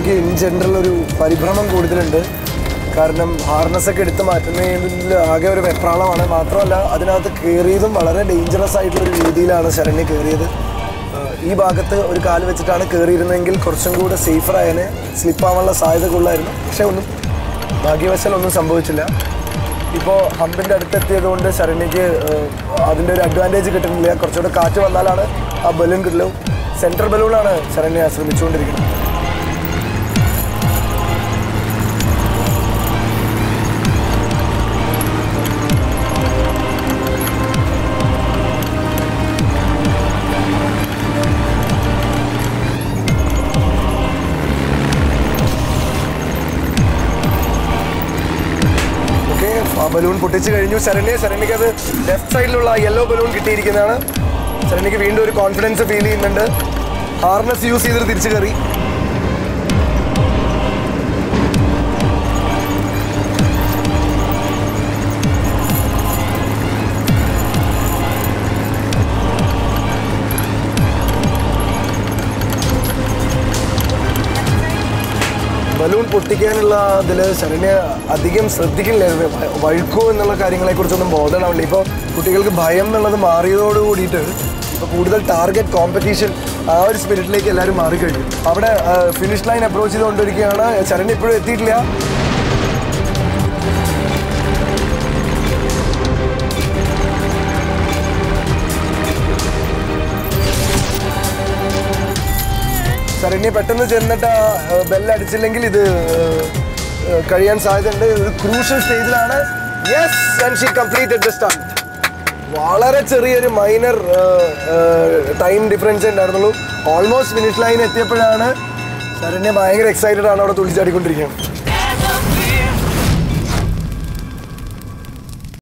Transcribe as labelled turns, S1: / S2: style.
S1: ശരണ്യക്ക് in general ഒരു പരിഭ്രമം കൂടുതലുണ്ട് കാരണം ഹാർനസ് ഒക്കെ എടുത്ത് മാറ്റുന്നതിൽ ആകെ ഒരു വെപ്രാളമാണ് മാത്രമല്ല അതിനകത്ത് കയറിയതും വളരെ ഡേഞ്ചറസ് ആയിട്ടുള്ള ഒരു രീതിയിലാണ് ശരണ്യ കയറിയത് ഏഹ് ഈ ഭാഗത്ത് ഒരു കാല് വെച്ചിട്ടാണ് കയറിയിരുന്നെങ്കിൽ കുറച്ചും കൂടെ സേഫർ ആയതിന് സ്ലിപ്പ് ആവാനുള്ള സാധ്യത കൂടുതലായിരുന്നു പക്ഷേ ഒന്നും ഭാഗ്യവശാൽ ഒന്നും സംഭവിച്ചില്ല ഇപ്പോൾ ഹമ്പിൻ്റെ അടുത്തെത്തിയത് കൊണ്ട് ശരണ്യക്ക് ഏഹ്, അതിൻ്റെ ഒരു അഡ്വാൻറ്റേജ് കിട്ടുന്നില്ല കുറച്ചുകൂടെ കാറ്റ് വന്നാലാണ് ആ ബലൂൺ കിട്ടുള്ളൂ സെൻട്രൽ ബലൂണാണ് ശരണ്യ ശ്രമിച്ചുകൊണ്ടിരിക്കുന്നത് ഓക്കെ ആ ബലൂൺ പൊട്ടിച്ച് കഴിഞ്ഞു ശരണ്യ ശരണ്യക്ക് അത് ലെഫ്റ്റ് സൈഡിലുള്ള യെല്ലോ ബലൂൺ കിട്ടിയിരിക്കുന്നതാണ് ശരണ്യക്ക് വീണ്ടും ഒരു കോൺഫിഡൻസ് ഫീൽ ചെയ്യുന്നുണ്ട് ഹാർനസ് യൂസ് ചെയ്തിട്ട് തിരിച്ചു കയറി ബലൂൺ പൊട്ടിക്കാനുള്ള ഇതിൽ ശരണ്യ അധികം ശ്രദ്ധിക്കില്ലായിരുന്നു വ- വഴുക്കോ എന്നുള്ള കാര്യങ്ങളെക്കുറിച്ചൊന്നും ബോധനാവില്ല ഇപ്പോൾ കുട്ടികൾക്ക് ഭയം എന്നുള്ളത് മാറിയതോട് കൂടിയിട്ട് ഇപ്പോൾ കൂടുതൽ ടാർഗറ്റ് കോമ്പറ്റീഷൻ ആ ഒരു സ്പിരിറ്റിലേക്ക് എല്ലാവരും മാറിക്കഴിഞ്ഞു അവിടെ ഫിനിഷ് ലൈൻ അപ്രോച്ച് ചെയ്തുകൊണ്ടിരിക്കുകയാണ് ശരണ്യ ഇപ്പോഴും എത്തിയിട്ടില്ല ശരണ്യ പെട്ടെന്ന് ചെന്നിട്ട് ബെല്ലടിച്ചില്ലെങ്കിൽ ഇത് ഏഹ്, ഏഹ്, കഴിയാൻ സാധ്യതയുണ്ട് ഒരു ക്രൂഷ്യൽ സ്റ്റേജിലാണ് yes and she completed the stunt വളരെ ചെറിയൊരു മൈനർ ടൈം ഡിഫറൻസ് ഉണ്ടായിരുന്നുള്ളൂ ഓൾമോസ്റ്റ് ഫിനിഷ് ലൈൻ എത്തിയപ്പോഴാണ് ശരണ്യ ഭയങ്കര എക്സൈറ്റഡ് ആണ് അവിടെ തുള്ളിച്ചാടിക്കൊണ്ടിരിക്കുന്നത്